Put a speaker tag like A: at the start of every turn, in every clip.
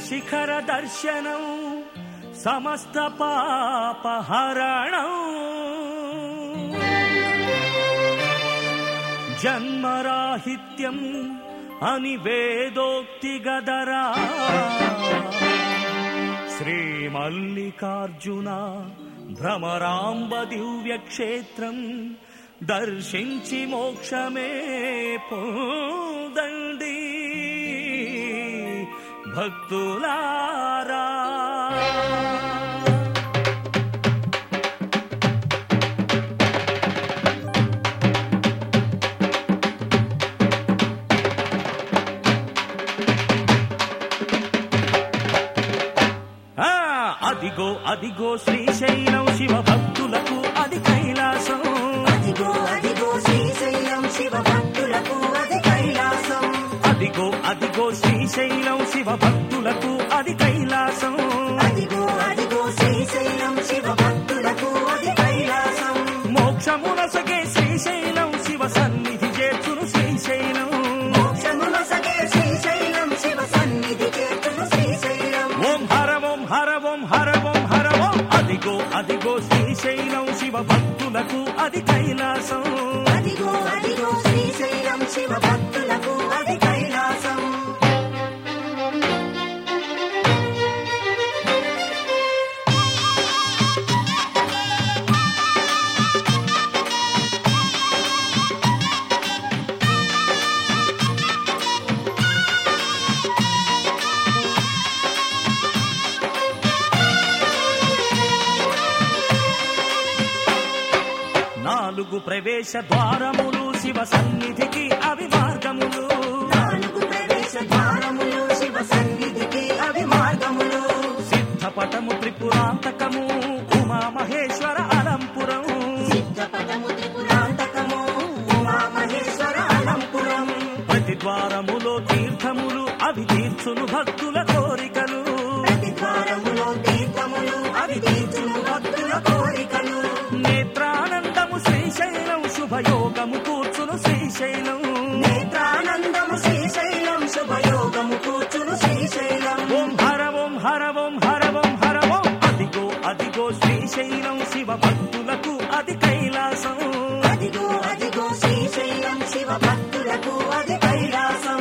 A: శిఖర దర్శనం సమస్త పాపహరణం జన్మరాహిత్యం అని వేదోక్తి గదరా శ్రీ మల్లికార్జున భ్రమరాంబ దివ్య క్షేత్రం దర్శించి మోక్షమే పొందండి భక్తులారా ఆ, అదిగో అదిగో శ్రీశైలం శివ భక్తులకు అది కైలాసం
B: అదిగో అదిగో శ్రీశైలం శివ భక్తులకు అది కైలాసం
A: అదిగో అదిగో శ్రీశైలం శివ భక్తులకు అది కైలాసం
B: అదిగో అదిగో శ్రీశైలం శివ భక్తులకు అది కైలాసం
A: మోక్షమునసగే శ్రీశైలం శివ సన్నిధి చేర్చును శ్రీశైలం
B: మోక్షముల సగే శ్రీశైలం శివ సన్నిధి చేతులు శ్రీశైలం
A: ఓం హర ఓం హర ఓం హర ఓం హర ఓం అదిగో అదిగో శ్రీశైలం శివ భక్తులకు అది కైలాసం
B: అదిగో అదిగో శ్రీశైలం శివ భక్తులకు అది కైలాసం
A: నాలుగు ప్రవేశ ద్వారములు శివ సన్నిధికి అవి మార్గములు
B: నాలుగు ప్రవేశ ద్వారములు శివ సన్నిధికి అవి మార్గములు
A: సిద్ధపటము త్రిపురాంతకము ఉమా మహేశ్వర అలంపురం
B: సిద్ధపటము త్రిపురాంతకము ఉమా మహేశ్వర అలంపురం
A: ప్రతి ద్వారములో తీర్థములు అవి తీర్చును భక్తుల కోరికలు
B: ప్రతి ద్వారములో తీర్థములు అవి తీర్చును భక్తుల కోరికలు
A: నేత్రానందము శ్రీశైలం శుభయోగము కూర్చును శ్రీశైలం
B: నేత్రానందము శ్రీశైలం శుభయోగము కూర్చును శ్రీశైలం
A: ఓం హర ఓం హర ఓం హర ఓం హర ఓం అదిగో అదిగో శ్రీశైలం శివ భక్తులకు అది కైలాసం
B: అదిగో అదిగో శ్రీశైలం శివ భక్తులకు అది కైలాసం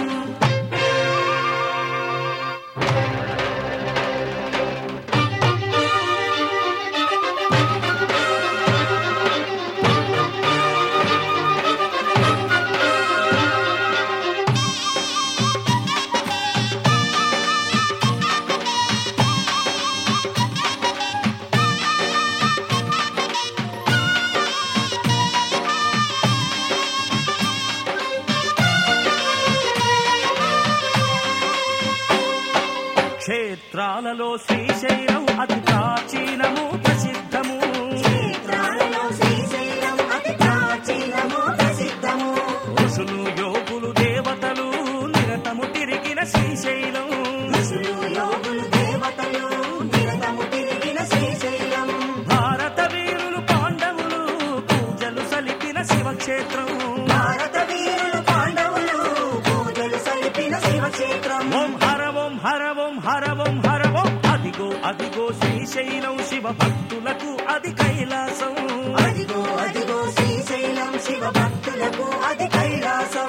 A: క్షేత్రాలలో శ్రీశైలం అతి ప్రాచీనము ప్రసిద్ధము
B: క్షేత్రాలలో శ్రీశైలం అతి ప్రాచీనము ప్రసిద్ధము
A: ఋషులు యోగులు దేవతలు నిరతము తిరిగిన శ్రీశైలం
B: ఋషులు యోగులు దేవతలు నిరతము తిరిగిన శ్రీశైలం
A: భారత వీరులు పాండవులు పూజలు సలిపిన శివక్షేత్రం
B: భారత వీరులు పాండవులు పూజలు సలిపిన శివక్షేత్రం
A: ఓం హర ఓం హర ఓం హర ఓం హర ఓం అదిగో అదిగో శ్రీశైలం శివ భక్తులకు అది కైలాసం
B: అదిగో అదిగో శ్రీశైలం శివ భక్తులకు అది కైలాసం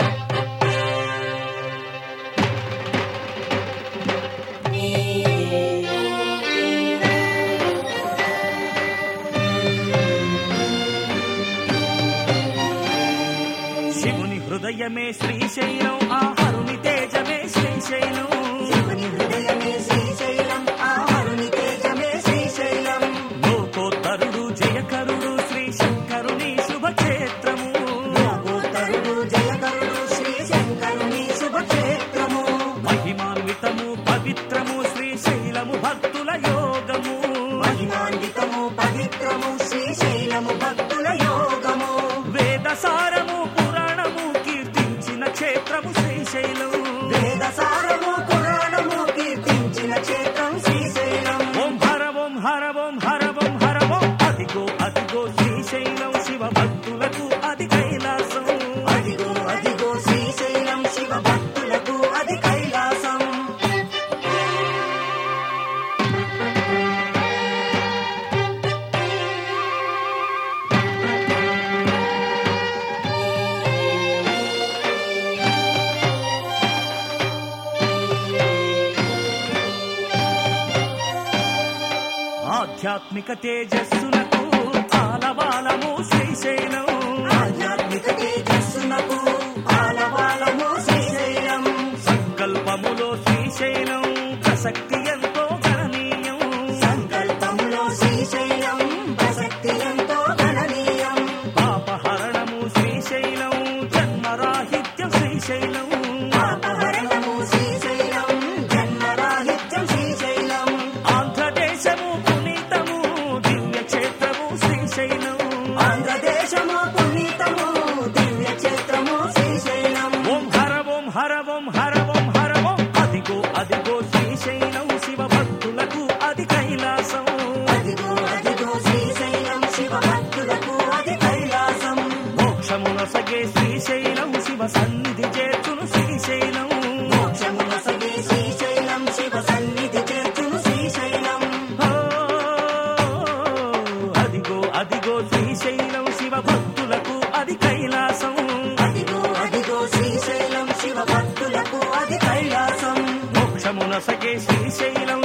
A: శివుని హృదయమే శ్రీశైలం ఆ హరుని తేజమే శ్రీశైలం
B: శివుని హృదయమే శ్రీశైలం ఆ హరుని తేజమే శ్రీశైలం
A: లోకోత్తరుడు జయకరుడు శ్రీ శంకరుని శుభక్షేత్రము
B: లోకోత్తరుడు జయకరుడు శ్రీ శంకరుని శుభక్షేత్రము
A: మహిమాన్వితము పవిత్రము శ్రీశైలము భక్తుల యోగము
B: మహిమాన్వితము పవిత్రము శ్రీశైలము భక్తుల యోగము
A: వేదసారము పురాణము కీర్తించిన క్షేత్రము శ్రీశైలం
B: వేదసారము పురాణము కీర్తించిన క్షేత్రం శ్రీశైలం
A: ఓం హర ఓం హర ఓం హర ఓం హర ఓం అదిగో అదిగో శ్రీశైలం శివ భక్తులకు అది కైలాసం
B: అదిగో అదిగో శ్రీశైలం శివ భక్తులకు అది కైలాసం
A: ఆధ్యాత్మిక తేజస్సునకు ఆలవాలము శ్రీశైలం
B: ఆధ్యాత్మిక తేజస్సునకు ఆలవాలము శ్రీశైలం
A: సంకల్పములో శ్రీశైలం ప్రసక్తి ఎంతో గణనీయం
B: సంకల్పములో శ్రీశైలం ప్రసక్తి ఎంతో గణనీయం
A: పాపహరణము శ్రీశైలం జన్మరాహిత్యం శ్రీశైలం
B: పాపహరణము శ్రీశైలం జన్మరాహిత్యం శ్రీశైలం
A: ఆంధ్రదేశము పునీతము దివ్య క్షేత్రము శ్రీశైలం
B: ఆంధ్రదేశము పునీతము దివ్య క్షేత్రము శ్రీశైలం
A: ఓం హర ఓం హర ఓం హర ఓం హర ఓం అదిగో అదిగో శ్రీశైలం శివ భక్తులకు అది కైలాసం
B: అదిగో అదిగో శ్రీశైలం శివ భక్తులకు అది కైలాసం
A: మోక్షమున సగే శ్రీశైలం శివ సన్నిధి చేర్చును శ్రీశైలం
B: మోక్షమున సగే శ్రీశైలం శివ సన్నిధి చేర్చును శ్రీశైలం
A: ఓ, అదిగో అదిగో శ్రీశైలం శివ భక్తులకు అది కైలాసం
B: అదిగో అదిగో శ్రీశైలం శివ భక్తులకు అది కైలాసం
A: మోక్షమున సగే శ్రీశైలం